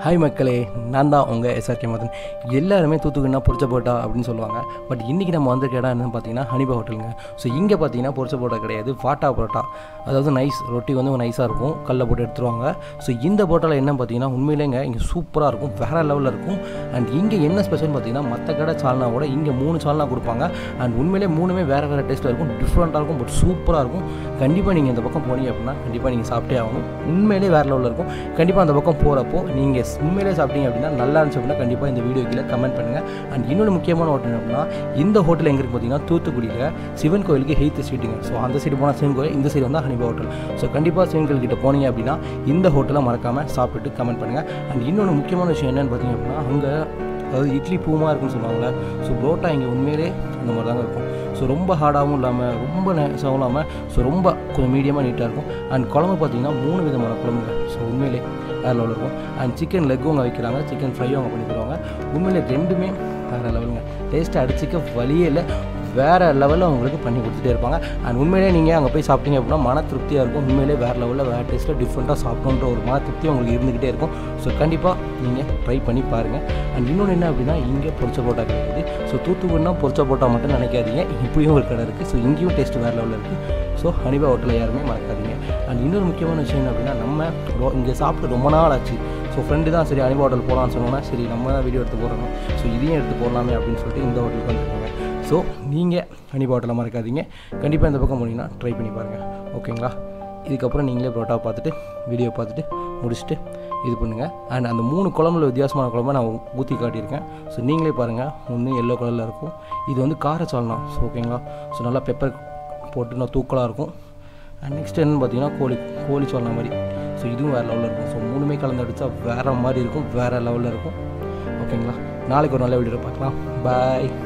hi மக்களே நான் தான் உங்கள் எஸ்ஆர்கே மதன் எல்லாருமே தூத்துக்குடினா பொரிச்ச போட்டா அப்படின்னு சொல்லுவாங்க பட் இன்றைக்கி நம்ம வந்திருக்க இடம் என்னன்னு பார்த்தீங்கன்னா ஹனிபா ஹோட்டலுங்க ஸோ இங்கே பார்த்தீங்கன்னா பொரிச்ச போட்டா கிடையாது வாட்டா பரோட்டா அதாவது நைஸ் ரொட்டி வந்து நைஸாக இருக்கும் கல்ல போட்டு எடுத்துருவாங்க ஸோ இந்த போட்டாவில் என்ன பார்த்தீங்கன்னா உண்மையிலேங்க இங்கே சூப்பராக இருக்கும் வேறு லெவலில் இருக்கும் அண்ட் இங்கே என்ன ஸ்பெஷல் பார்த்தீங்கன்னா மற்ற கடை சால்னா கூட இங்கே மூணு சால்னா கொடுப்பாங்க அண்ட் உண்மையிலே மூணுமே வேறு வேறு டேஸ்ட்டில் இருக்கும் டிஃப்ரெண்ட்டாக இருக்கும் பட் சூப்பராக இருக்கும் கண்டிப்பாக நீங்கள் இந்த பக்கம் போனீங்க அப்படின்னா கண்டிப்பாக நீங்கள் சாப்பிட்டே ஆகணும் உண்மையிலே வேறு லெவலில் இருக்கும் கண்டிப்பாக அந்த பக்கம் போகிறப்போ நீங்கள் உண்மையிலே சாப்பிட்டீங்க அப்படின்னா நல்லா இருந்துச்சு அப்படின்னா கண்டிப்பாக இந்த வீடியோ கீழே கமெண்ட் பண்ணுங்கள் அண்ட் இன்னொரு முக்கியமான ஹோட்டல் என்ன அப்படின்னா இந்த ஹோட்டல் எங்கே இருக்குது பார்த்தீங்கன்னா தூத்துக்குடியில் சிவன் கோயிலுக்கு ஹெய்த் ஸ்ட்ரீட்டுங்க ஸோ அந்த சைடு போனால் சிவன் கோயில் இந்த சைடு வந்தால் ஹனிபா ஹோட்டல் ஸோ கண்டிப்பாக சிவன் கோயில் கிட்ட போனீங்க அப்படின்னா இந்த ஹோட்டலை மறக்காமல் சாப்பிட்டுட்டு கமெண்ட் பண்ணுங்கள் அண்ட் இன்னொன்று முக்கியமான விஷயம் என்னென்னு பார்த்தீங்க அப்படின்னா அங்கே அதாவது இட்லி பூமா இருக்குன்னு சொல்லுவாங்கள்ல ஸோ புரோட்டா இங்கே உண்மையிலே அந்த மாதிரி தாங்க இருக்கும் ஸோ ரொம்ப ஹார்டாகவும் இல்லாமல் ரொம்ப நைஸாகவும் இல்லாமல் ஸோ ரொம்ப கொஞ்சம் மீடியமாக நீட்டாக இருக்கும் அண்ட் குழம்பு பார்த்தீங்கன்னா மூணு விதமான குழம்புங்க ஸோ உண்மையிலே வேறு லெவலில் இருக்கும் அண்ட் சிக்கன் லெக்கும் அவங்க வைக்கிறாங்க சிக்கன் ஃப்ரையும் அவங்க பண்ணி தருவாங்க உண்மையிலே ரெண்டுமே வேறு லெவலுங்க டேஸ்ட்டை அடிச்சிக்க வழியே இல்லை வேறு லெவலில் உங்களுக்கு பண்ணி கொடுத்துட்டே இருப்பாங்க அண்ட் உண்மையிலே நீங்கள் அங்கே போய் சாப்பிட்டீங்க அப்படின்னா மன திருப்தியாக இருக்கும் உண்மையிலே வேறு லெவலில் வேறு டேஸ்ட்டில் டிஃப்ரெண்ட்டாக சாப்பிடணுன்ற ஒரு மன திருப்தி உங்களுக்கு இருந்துக்கிட்டே இருக்கும் ஸோ கண்டிப்பாக நீங்கள் ட்ரை பண்ணி பாருங்கள் அண்ட் இன்னொன்று என்ன அப்படின்னா இங்கே பொரிச்ச போட்டா கிடையாது ஸோ தூத்துக்குடினா பொரிச்ச போட்டா மட்டும் நினைக்காதீங்க இப்படியும் ஒரு கடை இருக்குது ஸோ இங்கேயும் டேஸ்ட் வேறு லெவலில் இருக்குது ஸோ ஹனிபா ஹோட்டலில் யாருமே மறக்காதீங்க அண்ட் இன்னொரு முக்கியமான விஷயம் என்ன அப்படின்னா நம்ம ரொ- இங்கே சாப்பிட்டு ரொம்ப நாள் ஆச்சு ஸோ ஃப்ரெண்டு தான் சரி ஹனிபா ஹோட்டல் போகலான்னு சொன்னோன்னா சரி நம்ம தான் வீடியோ எடுத்து போடுறோம் ஸோ இதையும் எடுத்து போடலாமே அப்படின்னு சொல்லிட்டு இந்த ஹோட்டலுக்கு வந்துருக்காங்க ஸோ நீங்கள் ஹனிபா ஹோட்டலை மறக்காதீங்க கண்டிப்பாக இந்த பக்கம் போனீங்கன்னா ட்ரை பண்ணி பாருங்கள் ஓகேங்களா இதுக்கப்புறம் நீங்களே பரோட்டா பார்த்துட்டு வீடியோ பார்த்துட்டு முடிச்சுட்டு இது பண்ணுங்கள் அண்ட் அந்த மூணு குழம்புல வித்தியாசமான குழம்பை நான் ஊற்றி காட்டியிருக்கேன் ஸோ நீங்களே பாருங்கள் ஒன்று எல்லோ கலரில் இருக்கும் இது வந்து காரச்சால்னா ஸோ ஓகேங்களா ஸோ நல்லா பெப்பர் போட்டு நான் தூக்கலாக இருக்கும் அண்ட் நெக்ஸ்ட் என்னன்னு பார்த்தீங்கன்னா கோழி கோழி சால்னா மாதிரி ஸோ இதுவும் வேறு லெவலில் இருக்கும் ஸோ மூணுமே கலந்து அடித்தா வேறு மாதிரி இருக்கும் வேறு லெவலில் இருக்கும் ஓகேங்களா நாளைக்கு ஒரு நல்ல வீடியோ பார்க்கலாம் பாய்